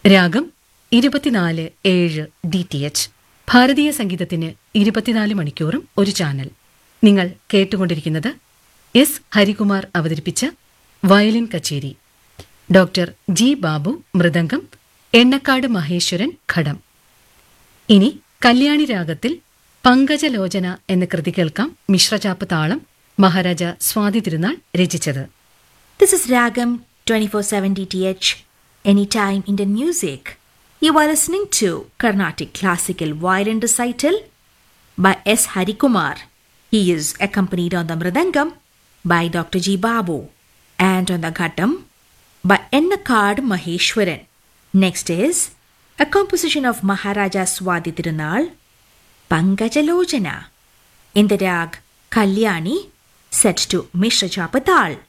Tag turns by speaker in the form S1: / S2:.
S1: രാഗം ഇരുപത്തിനാല് ഏഴ് ഡി ടി എച്ച് ഭാരതീയ സംഗീതത്തിന് ഇരുപത്തിനാല് മണിക്കൂറും ഒരു ചാനൽ നിങ്ങൾ കേട്ടുകൊണ്ടിരിക്കുന്നത് എസ് ഹരികുമാർ അവതരിപ്പിച്ച വയലിൻ കച്ചേരി ഡോക്ടർ ജി ബാബു മൃദംഗം എണ്ണക്കാട് മഹേശ്വരൻ ഘടം ഇനി കല്യാണി രാഗത്തിൽ പങ്കജലോചന എന്ന കൃതി കേൾക്കാം മിശ്രചാപ്പ് താളം മഹാരാജ സ്വാതി തിരുനാൾ രചിച്ചത്
S2: This is Ragam 24/7 DTH Anytime Indian Music. You are listening to Carnatic Classical Violin Recital by S. Harikumar. He is accompanied on the Mridangam by Dr. G. Babu and on the Ghatam by Ennakad Maheshwaran. Next is a composition of Maharaja Swadi Tirunal, Pangajalojana, in the rag Kalyani set to Mishra Chapatal.